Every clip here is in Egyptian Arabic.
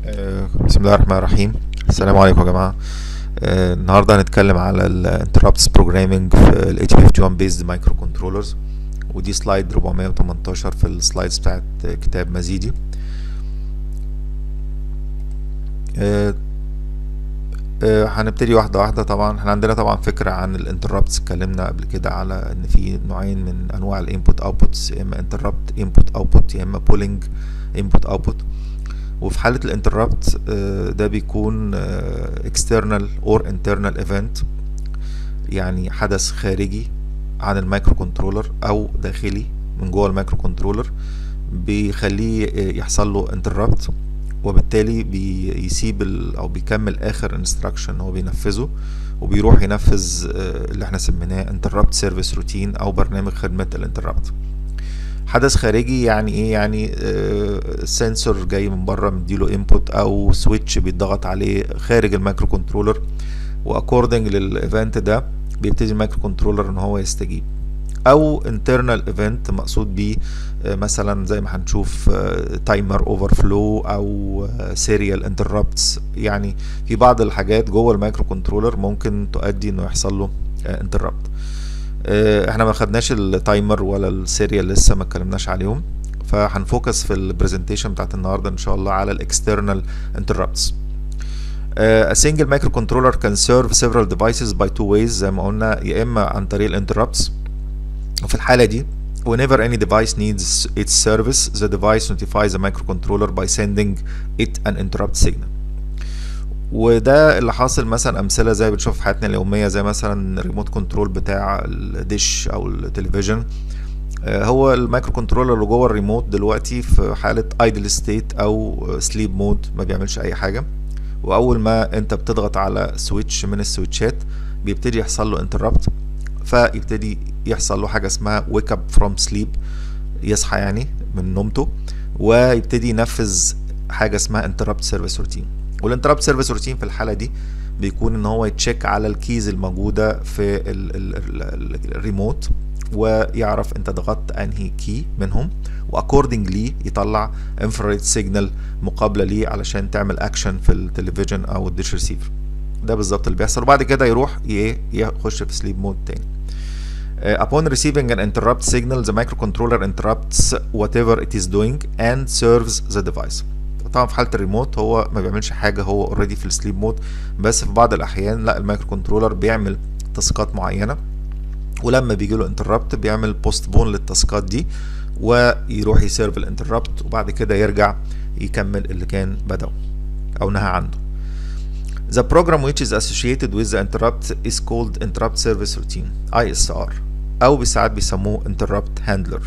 آه، بسم الله الرحمن الرحيم السلام عليكم يا جماعة آه، النهاردة هنتكلم على ال Interrupts Programming في ال HPF1 Based Microcontrollers ودي سلايد 418 في السلايدز بتاعت كتاب مزيدي آه، آه، هنبتدي واحدة واحدة طبعا احنا عندنا طبعا فكرة عن الانتربتس اتكلمنا قبل كده على ان في نوعين من انواع الانبوت اوتبوتس يا اما انتربت انبوت اوتبوت يا اما بولينج انبوت اوتبوت وفي حالة الانتربت ده بيكون external or internal event يعني حدث خارجي عن المايكرو كنترولر او داخلي من جوه المايكرو كنترولر بيخليه يحصل له انتربت وبالتالي بيسيب ال او بيكمل اخر انستراكشن هو بينفذه وبيروح ينفذ اللي احنا سميناه انتربت سيرفيس روتين او برنامج خدمة الانتربت حدث خارجي يعني ايه يعني آه سنسور جاي من بره مديله انبوت او سويتش بيتضغط عليه خارج المايكرو كنترولر واكوردنج للايفنت ده بيبتدي المايكرو كنترولر ان هو يستجيب او internal ايفنت مقصود بيه آه مثلا زي ما هنشوف تايمر اوفر فلو او سيريال uh, انتربتس يعني في بعض الحاجات جوه المايكرو كنترولر ممكن تؤدي انه يحصل له انتربت احنا ما خدناش التايمر ولا السيريال لسه ما اتكلمناش عليهم فهنفوكس في البرزنتيشن بتاعت النهارده ان شاء الله على الاكسترنال انتربتس a single microcontroller can serve several devices by two ways زي ما قلنا يا اما عن طريق الانتربتس وفي الحاله دي whenever any device needs its service the device notifies the microcontroller by sending it an interrupt signal وده اللي حاصل مثلا امثله زي بنشوف في حياتنا اليوميه زي مثلا الريموت كنترول بتاع الديش او التلفزيون هو المايكرو كنترولر اللي جوه الريموت دلوقتي في حاله ايدل ستيت او سليب مود ما بيعملش اي حاجه واول ما انت بتضغط على سويتش من السويتشات بيبتدي يحصل له انتربت فيبتدي يحصل له حاجه اسمها ويك اب فروم سليب يصحى يعني من نومته ويبتدي ينفذ حاجه اسمها انتربت سيرفيس روتين والانتربت سيرفيس روتين في الحاله دي بيكون ان هو يتشيك على الكيز الموجوده في الريموت ويعرف انت ضغطت انهي كي منهم واكوردنجلي يطلع انفراريد سيجنال مقابله ليه علشان تعمل اكشن في التلفزيون او الديش ريسيفر ده بالظبط اللي بيحصل وبعد كده يروح يخش في سليب مود تاني Uh, upon receiving an interrupt signal, the microcontroller interrupts whatever it is doing and serves the device. طبعا في حاله الريموت هو ما بيعملش حاجه هو اوريدي في السليب مود بس في بعض الاحيان لا المايكرو كنترولر بيعمل تاسكات معينه ولما بيجي له انتربت بيعمل بوست بون للتاسكات دي ويروح يسيرف الانتربت وبعد كده يرجع يكمل اللي كان بدأه او نهى عنده The program which is associated with the interrupt is called interrupt service routine ISR او ساعات بيسموه interrupt handler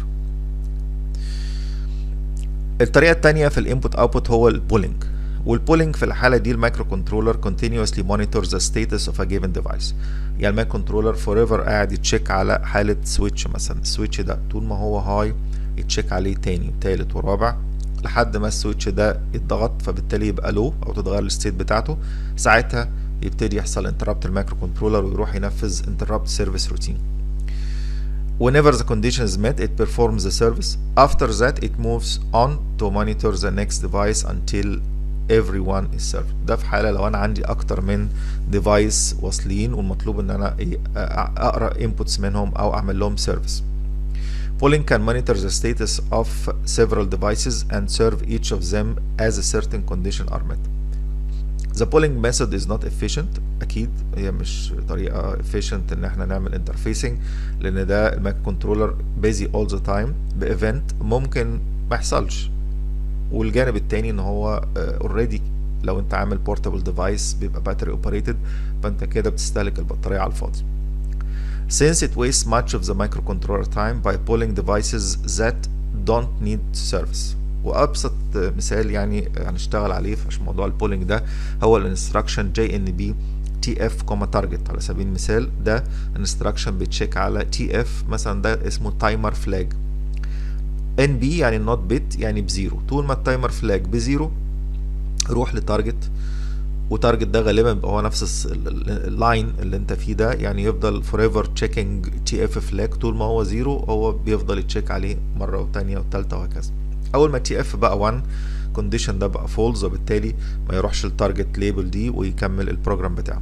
الطريقة التانية في الانبوت اوتبوت هو البولينج والبولينج في الحالة دي المايكرو كنترولر continuously monitors the status of a given device يعني المايكرو كنترولر forever قاعد يتشيك على حالة سويتش مثلا السويتش ده طول ما هو هاي يتشيك عليه تاني وتالت ورابع لحد ما السويتش ده يتضغط فبالتالي يبقى لو او تتغير الستيت بتاعته ساعتها يبتدي يحصل انتربت المايكرو كنترولر ويروح ينفذ انتربت سيرفيس روتين Whenever the condition is met, it performs the service. After that, it moves on to monitor the next device until everyone is served. ده في حالة لو أنا عندي أكتر من device واصلين والمطلوب إن أنا أقرأ inputs منهم أو أعمل لهم service. Polling can monitor the status of several devices and serve each of them as a certain condition are met. The polling method is not efficient أكيد هي مش طريقة efficient إن احنا نعمل interfacing لأن ده المايك كنترولر busy all the time بإيفنت ممكن ما يحصلش والجانب التاني إن هو already لو أنت عامل portable device بيبقى battery operated فأنت كده بتستهلك البطارية على الفاضي. since it wastes much of the microcontroller time by pulling devices that don't need service وابسط مثال يعني هنشتغل عليه في موضوع البولينج ده هو الانستراكشن جي ان بي تي اف كوما تارجت على سبيل المثال ده انستراكشن بيتشيك على تي اف مثلا ده اسمه تايمر فلاج ان بي يعني نوت بت يعني بزيرو طول ما التايمر فلاج بزيرو روح لتارجت وتارجت ده غالبا بيبقى هو نفس اللاين اللي انت فيه ده يعني يفضل forever checking تي اف فلاج طول ما هو زيرو هو بيفضل يتشيك عليه مره وتانية وتالتة وهكذا اول ما تي اف بقى 1 الكونديشن ده بقى فولز وبالتالي ما يروحش التارجت ليبل دي ويكمل البروجرام بتاعه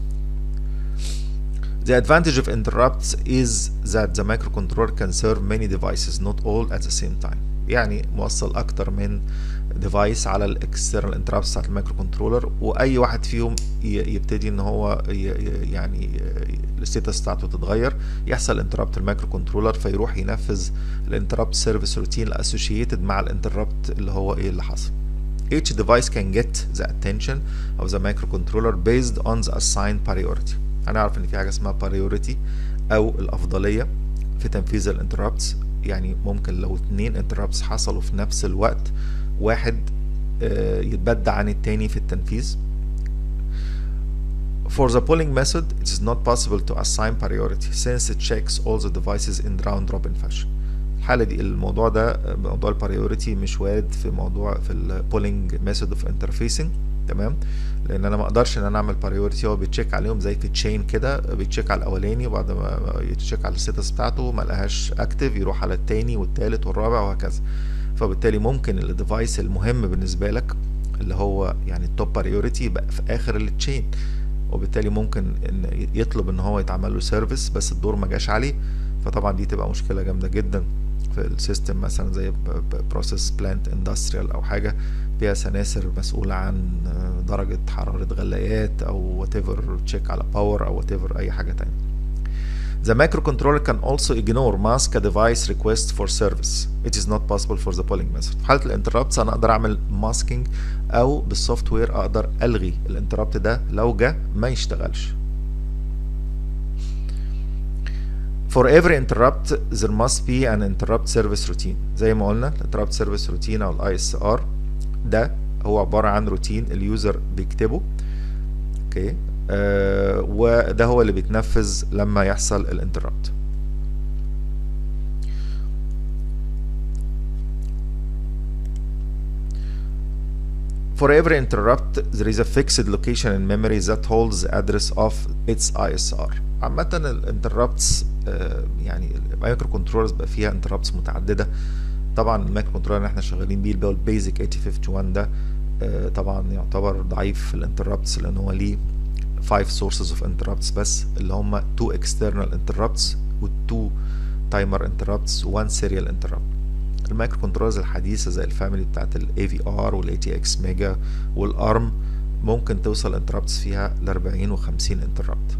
The advantage of interrupts is that the microcontroller can serve many devices not all at the same time يعني موصل اكتر من ديفايس على الاكسترنال انترابتس بتاعت المايكرو كنترولر واي واحد فيهم يبتدي ان هو يعني الستاتس بتاعته تتغير يحصل انترابت المايكرو كنترولر فيروح ينفذ الانترابت سيرفيس روتين الاسوشيتد مع الانترابت اللي هو ايه اللي حصل Each device can get the attention of the microcontroller based on the assigned priority. هنعرف ان في حاجه اسمها priority او الافضليه في تنفيذ الانترابتس يعني ممكن لو اتنين انترابتس حصلوا في نفس الوقت واحد يتبدى عن التاني في التنفيذ For the polling method, it is not possible to assign priority since it checks all the devices in round robin fashion. الحالة دي الموضوع ده موضوع البريوريتي مش وارد في موضوع في البولينج ميثود اوف انترفيسنج تمام لان انا ما اقدرش ان انا اعمل بريوريتي هو بيتشيك عليهم زي في تشين كده بيتشيك على الاولاني وبعد ما يتشيك على الستاتس بتاعته ما لقاهاش اكتف يروح على التاني والتالت والرابع وهكذا فبالتالي ممكن الديفايس المهم بالنسبه لك اللي هو يعني التوب بريوريتي يبقى في اخر التشين وبالتالي ممكن ان يطلب ان هو يتعمل له سيرفيس بس الدور ما جاش عليه فطبعا دي تبقى مشكله جامده جدا في السيستم مثلا زي بروسيس بلانت اندستريال او حاجه فيها سناسر مسؤوله عن درجه حراره غلايات او وات ايفر تشيك على باور او وات ايفر اي حاجه تانية The microcontroller can also ignore mask a device request for service. It is not possible for the polling method. في حالة الانترابتس أنا أقدر أعمل ماسكينج أو بالسوفت وير أقدر ألغي الانترابت ده لو جه ما يشتغلش. For every interrupt there must be an interrupt service routine. زي ما قلنا الانترابت سيرفيس روتين أو الاي اس ار ده هو عبارة عن روتين اليوزر بيكتبه. اوكي آه وده هو اللي بيتنفذ لما يحصل الانتربت For every interrupt, there is a fixed location in memory that holds the address of its ISR. عامة الانتربتس آه يعني المايكرو كنترولرز بقى فيها انتربتس متعددة طبعا المايكرو كنترولر اللي احنا شغالين بيه اللي هو البيزك 8051 ده آه طبعا يعتبر ضعيف في الانتربتس لان هو ليه 5 sources of interrupts بس اللي هم 2 external interrupts و 2 timer interrupts و 1 serial interrupt المايكرو كنترولرز الحديثة زي الفاميلي بتاعت ال AVR وال ATX ميجا والأرم ممكن توصل interrupts فيها ل 40 و 50 interrupt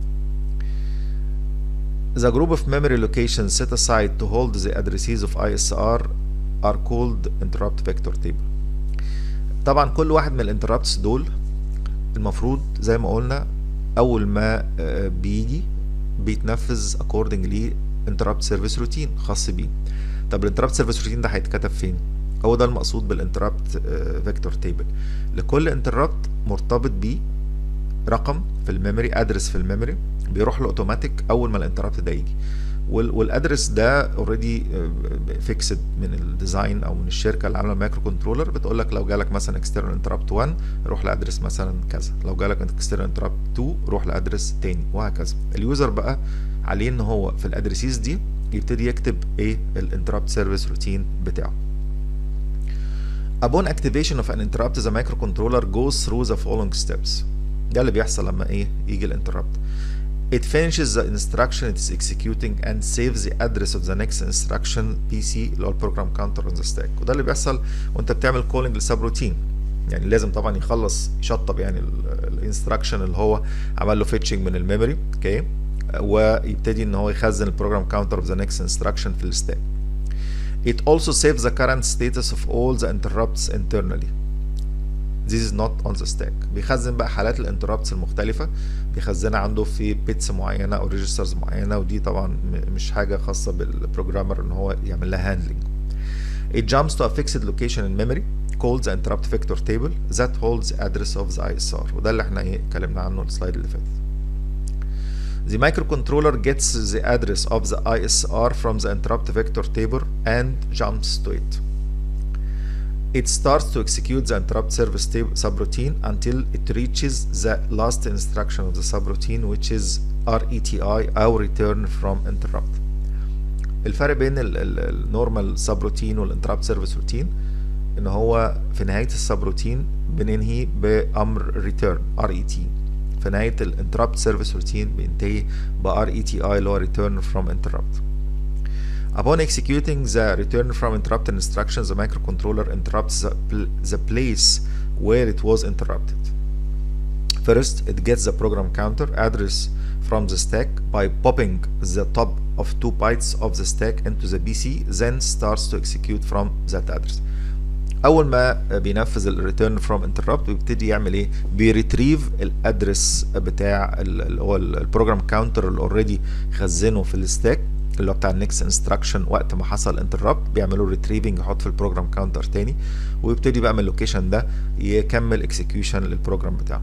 The group of memory locations set aside to hold the addresses of ISR are called interrupt vector table طبعا كل واحد من الانتربتس دول المفروض زي ما قلنا اول ما بيجي بيتنفذ accordingly interrupt service routine خاص بيه طب الانتربت سيرفيس روتين ده هيتكتب فين هو ده المقصود بالانتربت فيكتور تيبل لكل انتربت مرتبط بيه رقم في الميموري ادرس في الميموري بيروح له اوتوماتيك اول ما الانتربت ده يجي والادرس ده اوريدي فيكسد من الديزاين او من الشركه اللي عامله المايكرو كنترولر بتقول لك لو جالك مثلا اكسترنال انتربت 1 روح لادرس مثلا كذا لو جالك اكسترنال انتربت 2 روح لادرس تاني وهكذا اليوزر بقى عليه ان هو في الادرسيز دي يبتدي يكتب ايه الانتربت سيرفيس روتين بتاعه Upon activation of an interrupt the microcontroller goes through the following steps ده اللي بيحصل لما ايه يجي الانتربت It finishes the instruction it is executing and saves the address of the next instruction PC اللي هو البروجرام كاونتر on the stack وده اللي بيحصل وانت بتعمل كولينج لسب روتين يعني لازم طبعا يخلص يشطب يعني الانستراكشن اللي هو عمل له فيتشنج من الميموري اوكي okay. ويبتدي ان هو يخزن البروجرام كاونتر of the next instruction في الستاك It also saves the current status of all the interrupts internally This is not on the stack بيخزن بقى حالات الانتربتس المختلفة بيخزنها عنده في بيتس معينة او ريجسترز معينة ودي طبعا مش حاجة خاصة بالبروجرامر ان هو يعمل لها هاندلنج It jumps to a fixed location in memory called the interrupt vector table that holds the address of the ISR وده اللي احنا ايه اتكلمنا عنه السلايد اللي فات The microcontroller gets the address of the ISR from the interrupt vector table and jumps to it. It starts to execute the interrupt service subroutine until it reaches the last instruction of the subroutine which is RETI أو return from interrupt. الفرق بين النورمال subroutine والinterrupt service routine ان هو في نهايه السبروتين بننهي بامر ريتيرن ار اي تي في نهايه الانتربت سيرفيس روتين بينتهي ب ار اي تي اي اللي هو return from interrupt Upon executing the return from interrupt instructions, the microcontroller interrupts the, pl- the place where it was interrupted. First, it gets the program counter address from the stack by popping the top of two bytes of the stack into the PC, then starts to execute from that address. اول ما بينفذ الريتيرن فروم انتربت بيبتدي يعمل ايه بيريتريف الادرس بتاع اللي هو البروجرام كاونتر اللي اوريدي خزنه في الستاك اللي هو بتاع النكست انستراكشن وقت ما حصل انتربت بيعملوا ريتريفنج يحط في البروجرام كاونتر تاني ويبتدي بقى من اللوكيشن ده يكمل اكسكيوشن للبروجرام بتاعه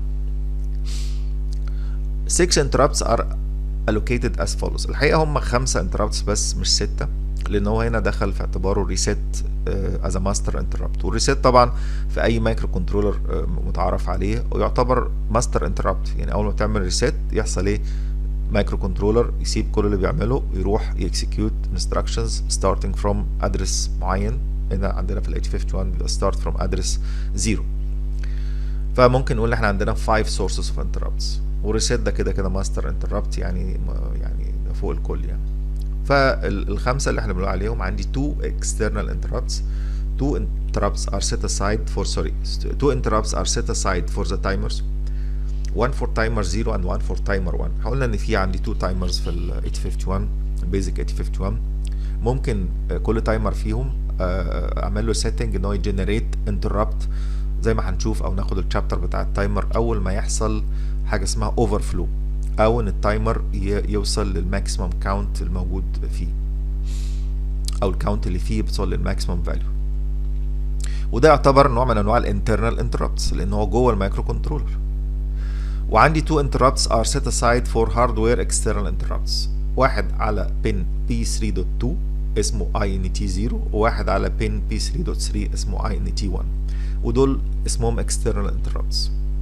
6 interrupts are allocated as follows الحقيقه هم خمسه interrupts بس مش سته لان هو هنا دخل في اعتباره ريسيت از ماستر انتربت والريسيت طبعا في اي مايكرو كنترولر متعارف عليه ويعتبر ماستر انتربت يعني اول ما تعمل ريسيت يحصل ايه مايكرو كنترولر يسيب كل اللي بيعمله ويروح يكسكيوت انستراكشنز ستارتنج فروم ادرس معين هنا عندنا في ال 8051 بيبقى ستارت فروم ادرس 0 فممكن نقول احنا عندنا 5 سورسز اوف انتربتس والريسيت ده كده كده ماستر انتربت يعني يعني فوق الكل يعني فالخمسه اللي احنا بنقول عليهم عندي two external interrupts two interrupts are set aside for sorry two interrupts are set aside for the timers one for timer 0 and one for timer 1 قلنا ان في عندي two timers في ال 851 البيزك 851 ممكن كل تايمر فيهم اعمل له سيتنج ان هو يجنريت انتربت زي ما هنشوف او ناخد الشابتر بتاع التايمر اول ما يحصل حاجه اسمها اوفر فلو او ان التايمر يوصل للماكسيمم كاونت الموجود فيه او الكاونت اللي فيه بيوصل للماكسيمم فاليو وده يعتبر نوع من انواع الانترنال انتربتس لان هو جوه المايكرو كنترولر وعندي two interrupts are set aside for hardware external interrupts واحد على pin P3.2 اسمه INT0 وواحد على pin P3.3 اسمه INT1 ودول اسمهم external interrupts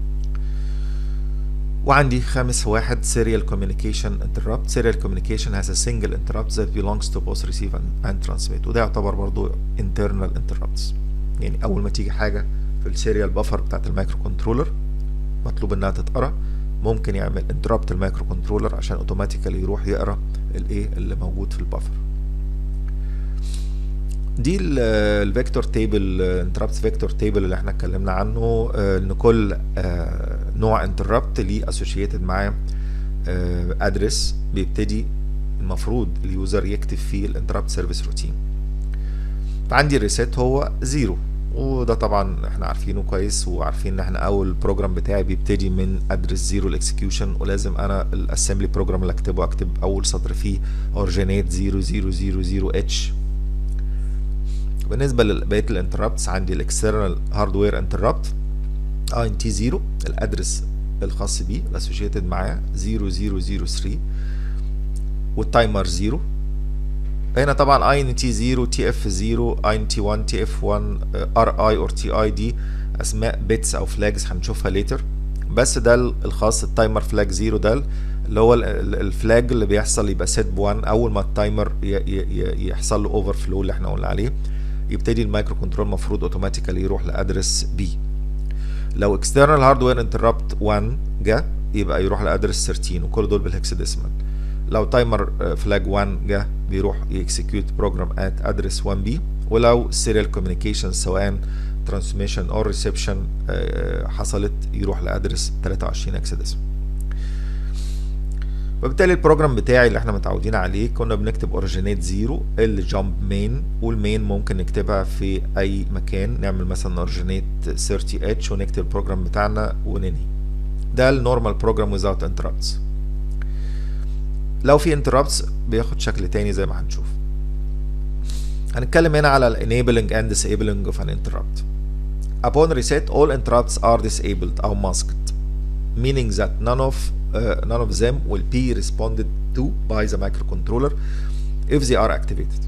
وعندي خامس واحد serial communication interrupt serial communication has a single interrupt that belongs to both receive and transmit وده يعتبر برضو internal interrupts يعني اول ما تيجي حاجه في السيريال بفر بتاعت المايكرو كنترولر مطلوب انها تتقرا ممكن يعمل انتربت المايكرو كنترولر عشان اوتوماتيكالي يروح يقرا الايه اللي موجود في البفر دي الفيكتور تيبل انتربت فيكتور تيبل اللي احنا اتكلمنا عنه ان كل نوع انتربت ليه اسوشيتد معاه ادرس بيبتدي المفروض اليوزر يكتب فيه الانتربت سيرفيس روتين فعندي الريسيت هو زيرو وده طبعا احنا عارفينه كويس وعارفين ان احنا اول بروجرام بتاعي بيبتدي من ادرس زيرو الاكسكيوشن ولازم انا الاسمبلي بروجرام اللي اكتبه اكتب اول سطر فيه اورجينيت 0000 اتش بالنسبه لبقيه الانتربتس عندي الاكسترنال هاردوير انتربت اي ان تي 0 الادرس الخاص بيه الاسوشيتد معاه 0003 والتايمر 0 هنا طبعا اي ان تي 0 تي اف 0 اي ان تي 1 تي اف 1 ار اي اور تي اي دي اسماء بيتس او فلاجز هنشوفها ليتر بس ده الخاص التايمر فلاج 0 ده اللي هو الفلاج اللي بيحصل يبقى سيت ب 1 اول ما التايمر يحصل له اوفر فلو اللي احنا قلنا عليه يبتدي المايكرو كنترول المفروض اوتوماتيكالي يروح لادرس بي لو اكسترنال هاردوير انتربت 1 جه يبقى يروح لادرس 13 وكل دول بالهكساديسمال لو تايمر فلاج 1 جه بيروح يكسكيوت بروجرام ات ادرس 1 بي ولو سيريال كوميونيكيشن سواء ترانسميشن او ريسبشن حصلت يروح لادرس 23 هكساديسمال وبالتالي البروجرام بتاعي اللي احنا متعودين عليه كنا بنكتب اوريجينيت زيرو الجامب مين والمين ممكن نكتبها في اي مكان نعمل مثلا اوريجينيت 30 اتش ونكتب البروجرام بتاعنا وننهي ده النورمال بروجرام without interrupts لو في interrupts بياخد شكل تاني زي ما هنشوف هنتكلم هنا على enabling and disabling of an interrupt upon reset all interrupts are disabled or masked meaning that none of uh, none of them will be responded to by the microcontroller if they are activated.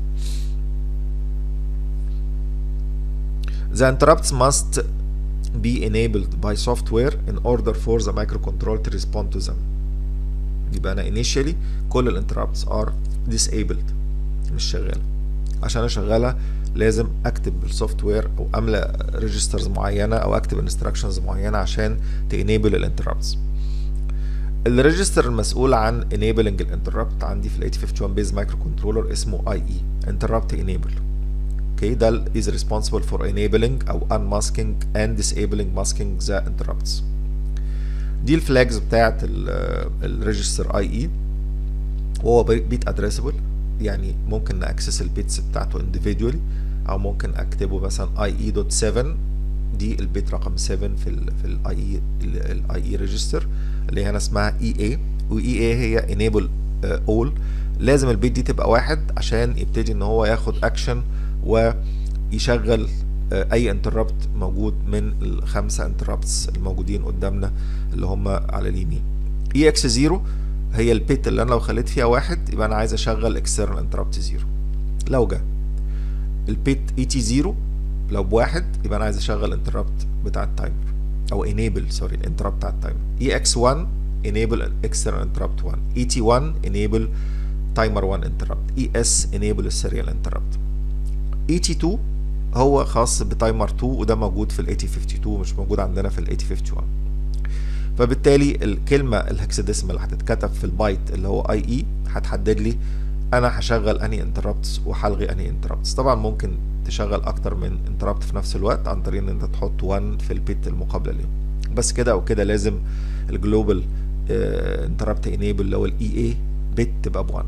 The interrupts must be enabled by software in order for the microcontroller to respond to them. يبقى أنا initially كل ال interrupts are disabled مش شغالة عشان أشغلها لازم اكتب بالسوفت وير او املى ريجسترز معينه او اكتب انستراكشنز معينه عشان تانيبل الانتربتس الريجستر المسؤول عن enabling الانتربت عندي في ال 8051 بيز مايكرو كنترولر اسمه اي اي interrupt enable اوكي ده ال is responsible for enabling او unmasking and disabling masking the interrupts دي الفلاجز بتاعت الريجستر اي اي وهو بيت ادريسبل يعني ممكن ناكسس البيتس بتاعته individually او ممكن اكتبه مثلا اي اي دوت 7 دي البيت رقم 7 في ال في الاي اي الاي اي ريجستر اللي هنا اسمها اي اي واي اي هي enable اول لازم البيت دي تبقى واحد عشان يبتدي ان هو ياخد اكشن ويشغل اي انتربت موجود من الخمسه انتربتس الموجودين قدامنا اللي هم على اليمين اي اكس 0 هي البيت اللي انا لو خليت فيها واحد يبقى انا عايز اشغل اكسترنال انتربت 0 لو جه البيت اي تي 0 لو بواحد يبقى انا عايز اشغل انتربت بتاع التايمر او enable سوري الانتربت بتاع التايمر اي اكس 1 enable external interrupt 1 اي تي 1 enable timer 1 interrupt اي اس enable السيريال interrupt اي تي 2 هو خاص بتايمر 2 وده موجود في ال 8052 مش موجود عندنا في ال 8051 فبالتالي الكلمه الهكساديسمال اللي هتتكتب في البايت اللي هو اي اي هتحدد لي انا هشغل انهي انتربتس وهلغي انهي انتربتس طبعا ممكن تشغل اكتر من انتربت في نفس الوقت عن طريق ان انت تحط 1 في البيت المقابله ليهم بس كده او كده لازم الجلوبال انتربت انيبل اللي هو الاي اي بت تبقى ب 1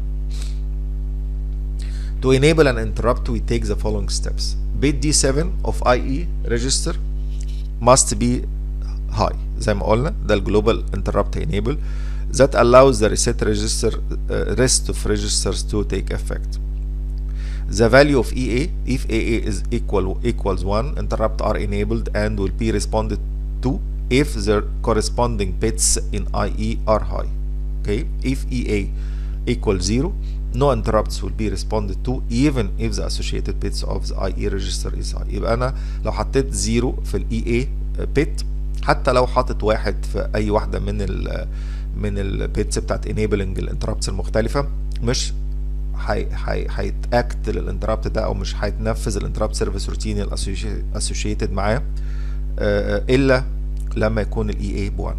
To enable an interrupt we take the following steps bit D7 of IE register must be high زي ما قلنا ده الجلوبال interrupt enable that allows the reset register uh, rest of registers to take effect the value of EA if AA is equal equals 1 interrupt are enabled and will be responded to if the corresponding bits in IE are high okay if EA equals 0 no interrupts will be responded to even if the associated bits of the IE register is high يبقى انا لو حطيت 0 في ال EA bit حتى لو حاطط واحد في اي واحده من ال من البيتس بتاعت enabling الانتربتس المختلفه مش هيتاكت للانتربت ده او مش هيتنفذ الانتربت سيرفيس روتين الاسوشيتد معاه الا لما يكون الاي اي ب 1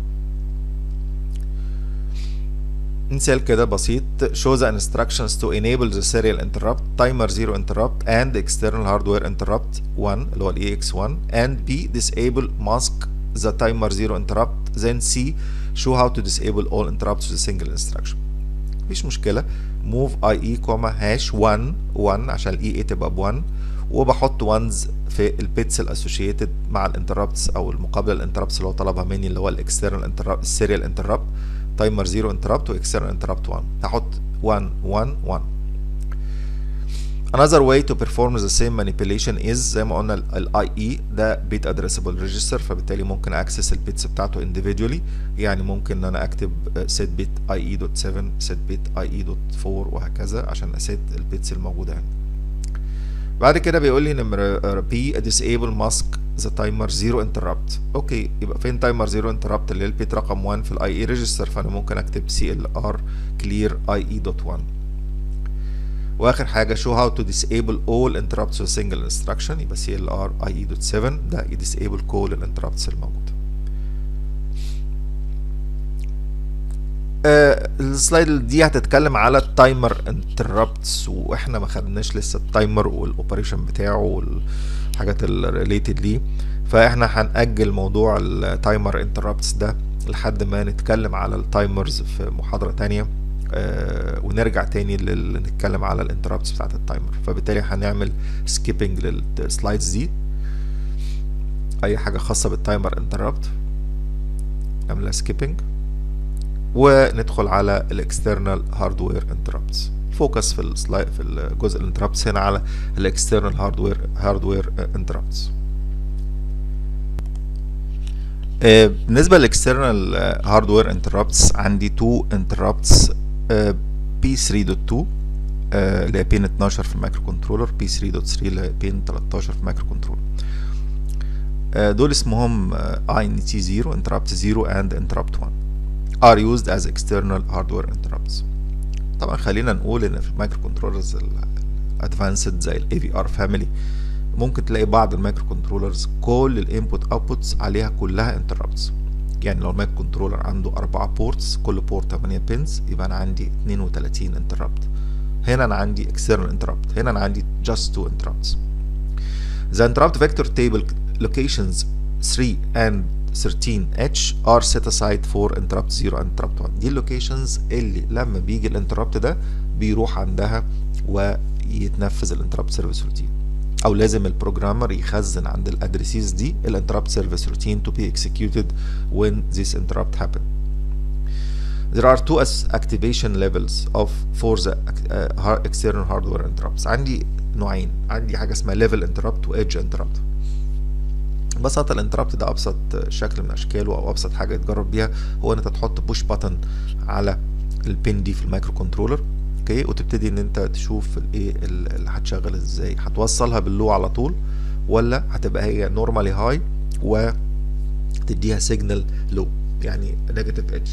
مثال كده بسيط show the instructions to enable the serial interrupt timer 0 interrupt and external hardware interrupt 1 اللي هو ال EX1 and B disable mask the timer 0 interrupt then C show how to disable all interrupts with a single instruction مفيش مشكلة move IE كوما هاش 1 1 عشان ال EA تبقى ب 1 وبحط 1s في البيتس الاسوشيتد مع الانتربتس او المقابله الانتربتس اللي هو طلبها مني اللي هو الاكسترنال انتربت السيريال انتربت تايمر 0 انتربت واكسترنال انتربت 1 هحط 1 1 1 Another way to perform the same manipulation is زي ما قلنا ال IE ده bit addressable register فبالتالي ممكن اكسس البيتس بتاعته individually يعني ممكن ان انا اكتب set bit IE.7 set bit IE.4 وهكذا عشان اسيت البيتس الموجودة هنا بعد كده بيقول لي نمرة بي disable mask the timer zero interrupt اوكي يبقى فين timer zero interrupt اللي هي البيت رقم 1 في الاي اي ريجستر فانا ممكن اكتب CLR clear IE.1 واخر حاجه show how to disable all interrupts with single instruction يبقى CLR IE.7 ده disable كل الانتربتس الموجوده آه السلايد دي هتتكلم على التايمر انتربتس واحنا ما خدناش لسه التايمر والاوبريشن بتاعه والحاجات الريليتد ليه فاحنا هنأجل موضوع التايمر انتربتس ده لحد ما نتكلم على التايمرز في محاضرة تانية آه ونرجع تاني نتكلم على الانتربتس بتاعت التايمر فبالتالي هنعمل سكيبنج للسلايدز دي اي حاجة خاصة بالتايمر انتربت نعملها سكيبنج وندخل على الاكسترنال هاردوير انتربتس فوكس في السلايد في الجزء الانتربتس هنا على الاكسترنال هاردوير هاردوير انتربتس بالنسبه للاكسترنال هاردوير انتربتس عندي تو انتربتس بي 3.2 اللي هي بين 12 في المايكرو كنترولر بي 3.3 اللي هي بين 13 في المايكرو كنترولر دول اسمهم اي ان تي 0 انتربت 0 اند انتربت 1 are used as external hardware interrupts طبعا خلينا نقول ان في المايكرو كنترولرز ادفانسد زي الاي في ار فاميلي ممكن تلاقي بعض المايكرو كنترولرز كل الانبوت اوتبوتس عليها كلها انتربتس يعني لو المايكرو كنترولر عنده أربعة بورتس كل بورت 8 بينز يبقى أنا عندي 32 انتربت هنا أنا عندي external interrupt هنا أنا عندي just two interrupts The interrupt vector table locations 3 and 13H are set aside for interrupt 0 and interrupt 1 دي اللوكيشنز اللي لما بيجي الانتربت ده بيروح عندها ويتنفذ الانتربت سيرفيس روتين او لازم البروجرامر يخزن عند الادريسيز دي الانتربت سيرفيس روتين to be executed when this interrupt happen There are two activation levels of for the uh, external hardware interrupts عندي نوعين عندي حاجه اسمها level interrupt و edge interrupt ببساطة الانتربت ده أبسط شكل من أشكاله أو أبسط حاجة يتجرب بيها هو إن أنت تحط بوش باتن على البين دي في المايكرو كنترولر اوكي وتبتدي ان انت تشوف الايه اللي هتشغل ازاي هتوصلها باللو على طول ولا هتبقى هي نورمالي هاي وتديها سيجنال لو يعني نيجاتيف ايدج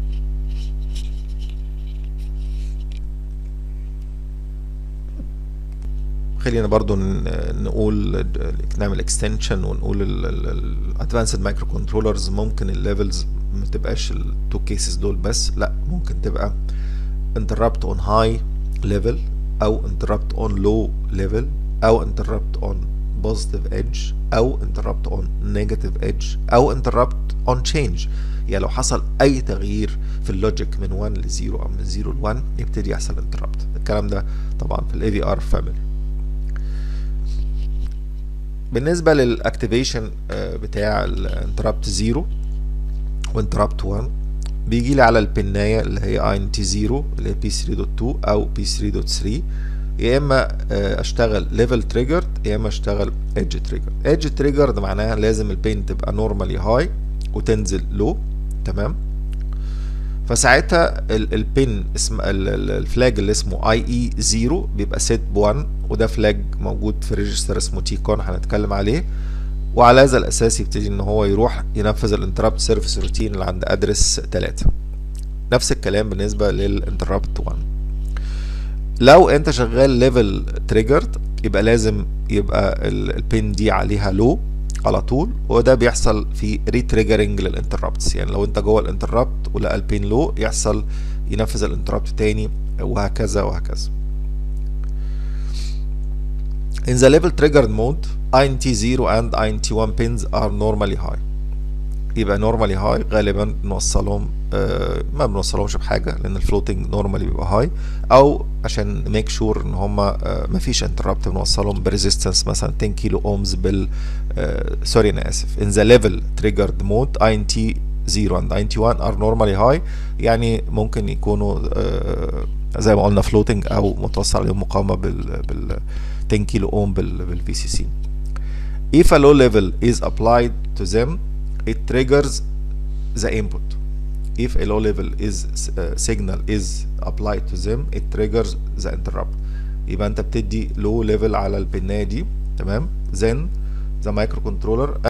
خلينا برضو نقول نعمل اكستنشن ونقول الادفانسد مايكرو كنترولرز ممكن الليفلز ما تبقاش التو كيسز دول بس لا ممكن تبقى interrupt on high level او interrupt on low level او interrupt on positive edge او interrupt on negative edge او interrupt on change يعني لو حصل اي تغيير في اللوجيك من 1 ل 0 او من 0 ل 1 يبتدي يحصل interrupt الكلام ده طبعا في الاي في ار فاميلي بالنسبة للاكتيفيشن بتاع الانتربت 0 وانتربت 1 بيجي لي على البناية اللي هي اي تي 0 اللي هي بي 3.2 او بي 3.3 يا اما اشتغل ليفل تريجرد يا اما اشتغل ايدج تريجر ايدج تريجر ده معناها لازم البين تبقى نورمالي هاي وتنزل لو تمام فساعتها البين اسم الفلاج اللي اسمه اي اي 0 بيبقى سيت ب 1 وده فلاج موجود في ريجستر اسمه تي كون هنتكلم عليه وعلى هذا الاساس يبتدي ان هو يروح ينفذ الانتربت سيرفيس روتين اللي عند ادرس 3 نفس الكلام بالنسبه للانتربت 1 لو انت شغال ليفل تريجرد يبقى لازم يبقى البين دي عليها لو على طول وده بيحصل في ريتريجرنج للانتربتس يعني لو انت جوه الانتربت ولقى البين لو يحصل ينفذ الانتربت تاني وهكذا وهكذا In the level triggered mode, INT0 and INT1 pins are normally high. يبقى normally high غالبا بنوصلهم آه ما بنوصلهمش بحاجة لأن الفلوتنج normally بيبقى high أو عشان نميك شور إن هما آه مفيش interrupt بنوصلهم بريزيستنس مثلا 10 كيلو أومز بال آه سوري أنا آسف in the level triggered mode INT 0 and INT1 are normally high يعني ممكن يكونوا آه زي ما قلنا فلوتنج أو متوصل عليهم مقاومة بال بال 10 كيلو اوم بالفي سي سي if a low level is applied to them it triggers the input if a low level is uh, signal is applied to them it triggers the interrupt يبقى انت بتدي low level على البنايه دي تمام then the microcontroller